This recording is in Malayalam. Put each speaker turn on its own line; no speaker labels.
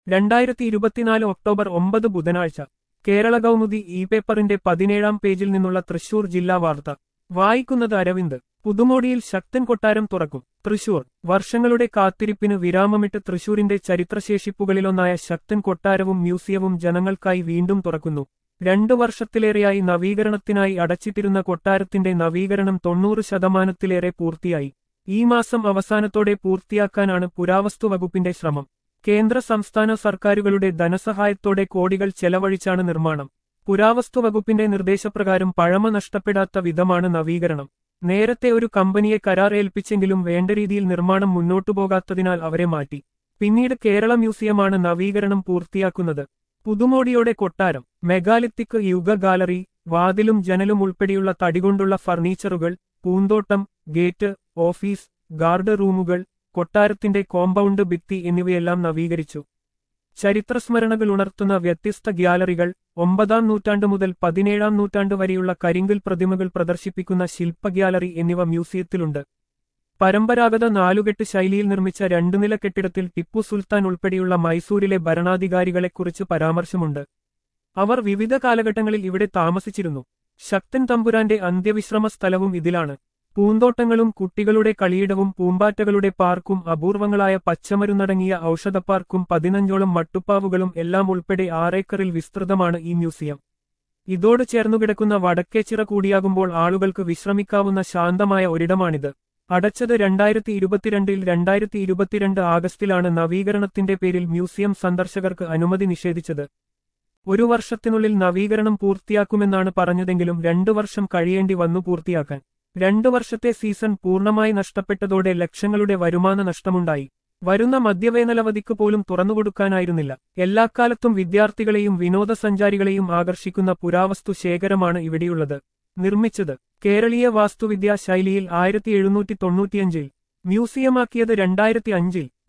രണ്ടായിരത്തി ഇരുപത്തിനാല് ഒക്ടോബർ ഒമ്പത് ബുധനാഴ്ച കേരള കൗമുദി ഇ പേപ്പറിന്റെ പതിനേഴാം പേജിൽ നിന്നുള്ള തൃശൂർ ജില്ലാ വാർത്ത വായിക്കുന്നത് അരവിന്ദ് പുതുമോടിയിൽ ശക്തൻ കൊട്ടാരം തുറക്കും തൃശൂർ വർഷങ്ങളുടെ കാത്തിരിപ്പിന് വിരാമമിട്ട് തൃശൂരിന്റെ ചരിത്രശേഷിപ്പുകളിലൊന്നായ ശക്തൻ കൊട്ടാരവും മ്യൂസിയവും ജനങ്ങൾക്കായി വീണ്ടും തുറക്കുന്നു രണ്ടു വർഷത്തിലേറെയായി നവീകരണത്തിനായി അടച്ചിട്ടിരുന്ന കൊട്ടാരത്തിന്റെ നവീകരണം തൊണ്ണൂറ് ശതമാനത്തിലേറെ പൂർത്തിയായി ഈ മാസം അവസാനത്തോടെ പൂർത്തിയാക്കാനാണ് പുരാവസ്തു വകുപ്പിന്റെ ശ്രമം കേന്ദ്ര സംസ്ഥാന സർക്കാരുകളുടെ ധനസഹായത്തോടെ കോടികൾ ചെലവഴിച്ചാണ് നിർമ്മാണം പുരാവസ്തു വകുപ്പിന്റെ നിർദ്ദേശപ്രകാരം പഴമ നഷ്ടപ്പെടാത്ത വിധമാണ് നവീകരണം നേരത്തെ ഒരു കമ്പനിയെ കരാർ ഏൽപ്പിച്ചെങ്കിലും വേണ്ട രീതിയിൽ നിർമ്മാണം മുന്നോട്ടു പോകാത്തതിനാൽ അവരെ മാറ്റി പിന്നീട് കേരള മ്യൂസിയമാണ് നവീകരണം പൂർത്തിയാക്കുന്നത് പുതുമോടിയോടെ കൊട്ടാരം മെഗാലിത്തിക് യുഗ ഗാലറി വാതിലും ജനലും ഉൾപ്പെടെയുള്ള തടികൊണ്ടുള്ള ഫർണിച്ചറുകൾ പൂന്തോട്ടം ഗേറ്റ് ഓഫീസ് ഗാർഡ് റൂമുകൾ കൊട്ടാരത്തിന്റെ കോമ്പൗണ്ട് ഭിത്തി എന്നിവയെല്ലാം നവീകരിച്ചു ചരിത്രസ്മരണകൾ ഉണർത്തുന്ന വ്യത്യസ്ത ഗ്യാലറികൾ ഒമ്പതാം നൂറ്റാണ്ട് മുതൽ പതിനേഴാം നൂറ്റാണ്ട് വരെയുള്ള കരിങ്കൽ പ്രതിമകൾ പ്രദർശിപ്പിക്കുന്ന ശില്പ ഗ്യാലറി എന്നിവ മ്യൂസിയത്തിലുണ്ട് പരമ്പരാഗത നാലുകെട്ട് ശൈലിയിൽ നിർമ്മിച്ച രണ്ടു നില കെട്ടിടത്തിൽ ടിപ്പു സുൽത്താൻ ഉൾപ്പെടെയുള്ള മൈസൂരിലെ ഭരണാധികാരികളെക്കുറിച്ച് പരാമർശമുണ്ട് അവർ വിവിധ കാലഘട്ടങ്ങളിൽ ഇവിടെ താമസിച്ചിരുന്നു ശക്തൻ തമ്പുരാന്റെ അന്ത്യവിശ്രമ സ്ഥലവും ഇതിലാണ് പൂന്തോട്ടങ്ങളും കുട്ടികളുടെ കളിയിടവും പൂമ്പാറ്റകളുടെ പാർക്കും അപൂർവങ്ങളായ പച്ചമരുന്നടങ്ങിയ ഔഷധപ്പാർക്കും പതിനഞ്ചോളം മട്ടുപ്പാവുകളും എല്ലാം ഉൾപ്പെടെ ആറേക്കറിൽ വിസ്തൃതമാണ് ഈ മ്യൂസിയം ഇതോട് ചേർന്നുകിടക്കുന്ന വടക്കേച്ചിറ കൂടിയാകുമ്പോൾ ആളുകൾക്ക് വിശ്രമിക്കാവുന്ന ശാന്തമായ ഒരിടമാണിത് അടച്ചത് രണ്ടായിരത്തി ഇരുപത്തിരണ്ടിൽ രണ്ടായിരത്തി ഇരുപത്തിരണ്ട് ആഗസ്റ്റിലാണ് നവീകരണത്തിന്റെ പേരിൽ മ്യൂസിയം സന്ദർശകർക്ക് അനുമതി നിഷേധിച്ചത് ഒരു വർഷത്തിനുള്ളിൽ നവീകരണം പൂർത്തിയാക്കുമെന്നാണ് പറഞ്ഞതെങ്കിലും രണ്ടു വർഷം കഴിയേണ്ടി വന്നു പൂർത്തിയാക്കാൻ രണ്ടു വർഷത്തെ സീസൺ പൂർണ്ണമായി നഷ്ടപ്പെട്ടതോടെ ലക്ഷങ്ങളുടെ വരുമാന നഷ്ടമുണ്ടായി വരുന്ന മദ്യവേനലവധിക്ക് പോലും തുറന്നുകൊടുക്കാനായിരുന്നില്ല എല്ലാക്കാലത്തും വിദ്യാർത്ഥികളെയും വിനോദസഞ്ചാരികളെയും ആകർഷിക്കുന്ന പുരാവസ്തു ശേഖരമാണ് ഇവിടെയുള്ളത് നിർമ്മിച്ചത് കേരളീയ വാസ്തുവിദ്യാ ശൈലിയിൽ ആയിരത്തി എഴുന്നൂറ്റി തൊണ്ണൂറ്റിയഞ്ചിൽ മ്യൂസിയമാക്കിയത് രണ്ടായിരത്തി അഞ്ചിൽ